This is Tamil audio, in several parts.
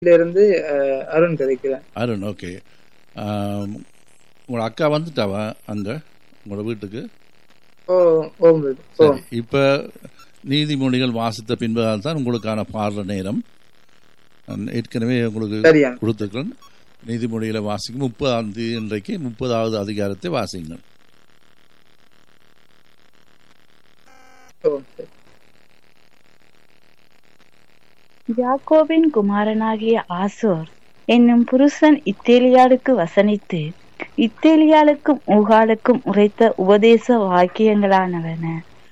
இருந்து அஹ், அருண் கதைக்கிறேன் அருண் ஓகே ஆம், உங்களோட அக்கா வந்துட்டாவா அங்கே உங்களோட வீட்டுக்கு ஓ ஓம் ஓம் சரி இப்போ நீதிமொழிகள் வாசித்த பின்பதால் தான் உங்களுக்கான பாடுற நேரம் நான் ஏற்கனவே உங்களுக்கு சரியா கொடுத்துருக்கிறேன் நீதிமொழிகளை வாசிக்கும் முப்பதாம் தேதி இன்றைக்கு முப்பதாவது அதிகாரத்தை வாசிங்கள் ஓ சரி. யாக்கோபின் குமாரனாகிய ஆசோர் என்னும் புருஷன் இத்தேலியாளுக்கு வசனித்து இத்தேலியாளுக்கும் ஊகாளுக்கும் உரைத்த உபதேச வாக்கியங்களானவன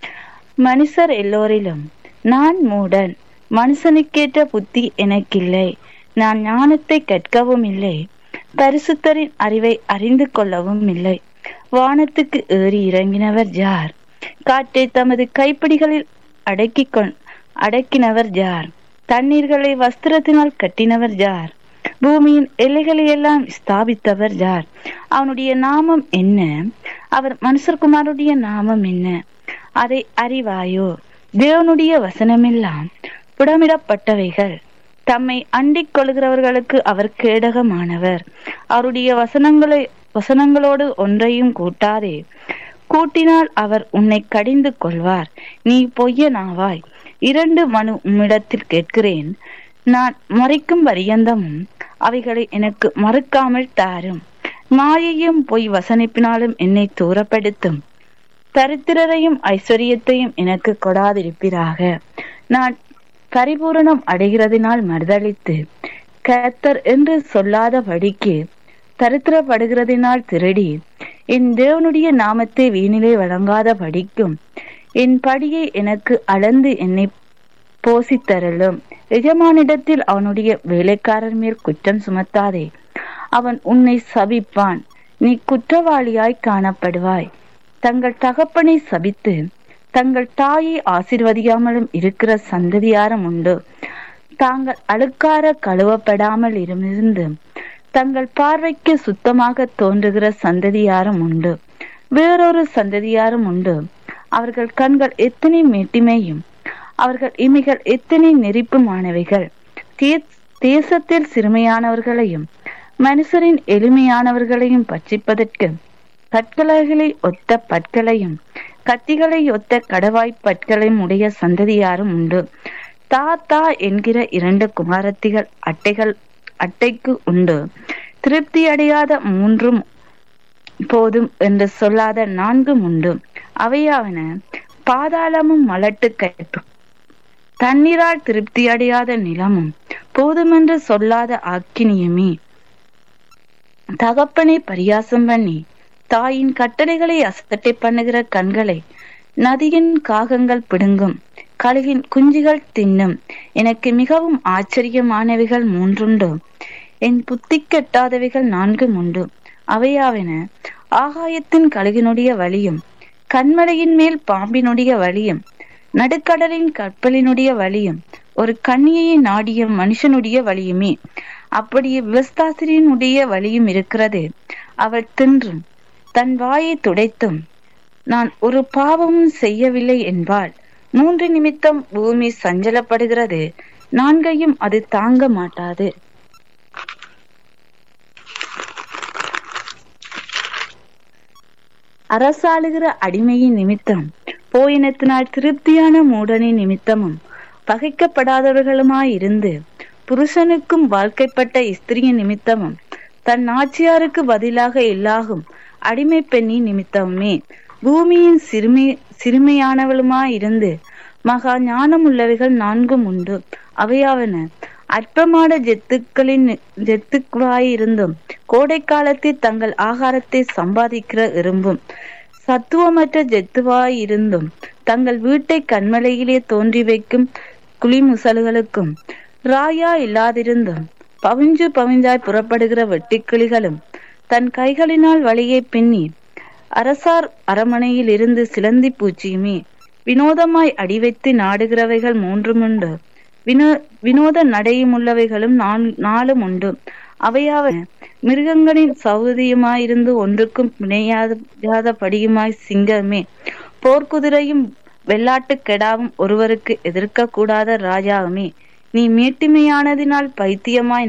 மனுஷர் எல்லோரிலும் நான் மூடன் மனுஷனுக்கேற்ற புத்தி எனக்கில்லை நான் ஞானத்தை கற்கவும் இல்லை பரிசுத்தரின் அறிவை அறிந்து கொள்ளவும் இல்லை வானத்துக்கு ஏறி இறங்கினவர் யார் காற்றை தமது கைப்பிடிகளில் அடக்கிக் கொண் அடக்கினவர் யார் தண்ணீர்களை வஸ்திரத்தினால் கட்டினவர் யார் பூமியின் எல்லைகளை எல்லாம் ஸ்தாபித்தவர் யார் அவனுடைய நாமம் என்ன அவர் மனுஷர்குமாருடைய நாமம் என்ன அதை அறிவாயோ தேவனுடைய வசனமெல்லாம் புடமிடப்பட்டவைகள் தம்மை அண்டிக் கொள்கிறவர்களுக்கு அவர் கேடகமானவர் அவருடைய வசனங்களை வசனங்களோடு ஒன்றையும் கூட்டாதே கூட்டினால் அவர் உன்னை கடிந்து கொள்வார் நீ பொய்யனாவாய் இரண்டு மனு உம்மிடத்தில் கேட்கிறேன் நான் மறைக்கும் பரியந்தமும் அவைகளை எனக்கு மறுக்காமல் தாரும் மாயையும் பொய் வசனிப்பினாலும் என்னை தூரப்படுத்தும் தரித்திரரையும் ஐஸ்வர்யத்தையும் எனக்கு கொடாதிருப்பீராக நான் பரிபூரணம் அடைகிறதினால் மறுதளித்து கர்த்தர் என்று சொல்லாதபடிக்கு தரித்திரப்படுகிறதினால் திருடி என் தேவனுடைய நாமத்தை வீணிலே வழங்காத படிக்கும் என் படியை எனக்கு அளந்து என்னை போசித்தரலும் எஜமானிடத்தில் அவனுடைய வேலைக்காரர் மேல் குற்றம் சுமத்தாதே அவன் உன்னை சபிப்பான் நீ குற்றவாளியாய் காணப்படுவாய் தங்கள் தகப்பனை சபித்து தங்கள் தாயை ஆசிர்வதியாமலும் இருக்கிற சந்ததியாரம் உண்டு தாங்கள் அழுக்கார கழுவப்படாமல் இருந்து தங்கள் பார்வைக்கு சுத்தமாக தோன்றுகிற சந்ததியாரும் உண்டு வேறொரு சந்ததியாரும் உண்டு அவர்கள் கண்கள் எத்தனை மேட்டிமையும் அவர்கள் இமைகள் எத்தனை நெறிப்புமானவைகள் தே- தேசத்தில் சிறுமையானவர்களையும் மனுஷரின் எளிமையானவர்களையும் பட்சிப்பதற்கு கற்களைகளை ஒத்த பற்களையும் கத்திகளை ஒத்த கடவாய்ப் பற்களையும் உடைய சந்ததியாரும் உண்டு தா தா என்கிற இரண்டு குமாரத்திகள் அட்டைகள் அட்டைக்கு உண்டு திருப்தி அடையாத மூன்றும் போதும் என்று சொல்லாத நான்கும் உண்டு அவையாவன பாதாளமும் மலட்டு கைப்பு தண்ணீரால் திருப்தி அடையாத நிலமும் போதுமென்று சொல்லாத ஆக்கினியுமே தகப்பனை பரியாசம் பண்ணி தாயின் கட்டளைகளை அசட்டை பண்ணுகிற கண்களை நதியின் காகங்கள் பிடுங்கும் கழுகின் குஞ்சுகள் தின்னும் எனக்கு மிகவும் ஆச்சரியமானவைகள் மூன்றுண்டு என் புத்தி கெட்டாதவைகள் நான்கும் உண்டு அவையாவன ஆகாயத்தின் கழுகினுடைய வழியும் கண்மலையின் மேல் பாம்பினுடைய வழியும் நடுக்கடலின் கப்பலினுடைய வழியும் ஒரு கன்னியை நாடிய மனுஷனுடைய வழியுமே அப்படியே விவஸ்தாசிரியனுடைய வழியும் இருக்கிறது அவள் தின்றும் தன் வாயை துடைத்தும் நான் ஒரு பாவமும் செய்யவில்லை என்பாள் மூன்று நிமித்தம் பூமி சஞ்சலப்படுகிறது நான்கையும் அது தாங்க மாட்டாது அரசாளுகிற அடிமையின் நிமித்தம் போயினத்தினால் திருப்தியான மூடனின் நிமித்தமும் பகைக்கப்படாதவர்களுமாயிருந்து புருஷனுக்கும் வாழ்க்கைப்பட்ட ஸ்திரியின் நிமித்தமும் தன் நாச்சியாருக்கு பதிலாக இல்லாகும் அடிமை பெண்ணின் நிமித்தமுமே பூமியின் சிறுமி சிறுமையானவளுமாயிருந்து மகா ஞானமுள்ளவைகள் நான்கும் உண்டு அவையாவன அற்பமான ஜெத்துக்களின் ஜெத்துக்களாயிருந்தும் கோடை காலத்தில் தங்கள் ஆகாரத்தை சம்பாதிக்கிற எறும்பும் சத்துவமற்ற ஜெத்துவாயிருந்தும் தங்கள் வீட்டை கண்மலையிலே தோன்றி வைக்கும் குளிமுசல்களுக்கும் ராயா இல்லாதிருந்தும் பவிஞ்சு பவிஞ்சாய் புறப்படுகிற வெட்டுக்கிளிகளும் தன் கைகளினால் வழியை பின்னி அரசார் அரமனையில் இருந்து சிலந்தி பூச்சியுமே வினோதமாய் அடி வைத்து நாடுகிறவைகள் மூன்றுமுண்டு வினோ வினோத நடையுமுள்ளவைகளும் நான்- நாலும் உண்டு அவையாவன மிருகங்களின் சௌதியுமாயிருந்து ஒன்றுக்கும் பிணையாத படியுமாய் சிங்கமே போர்க்குதிரையும் வெள்ளாட்டு கெடாவும் ஒருவருக்கு எதிர்க்க கூடாத ராஜாவுமே நீ மேட்டிமையானதினால் பைத்தியமாய்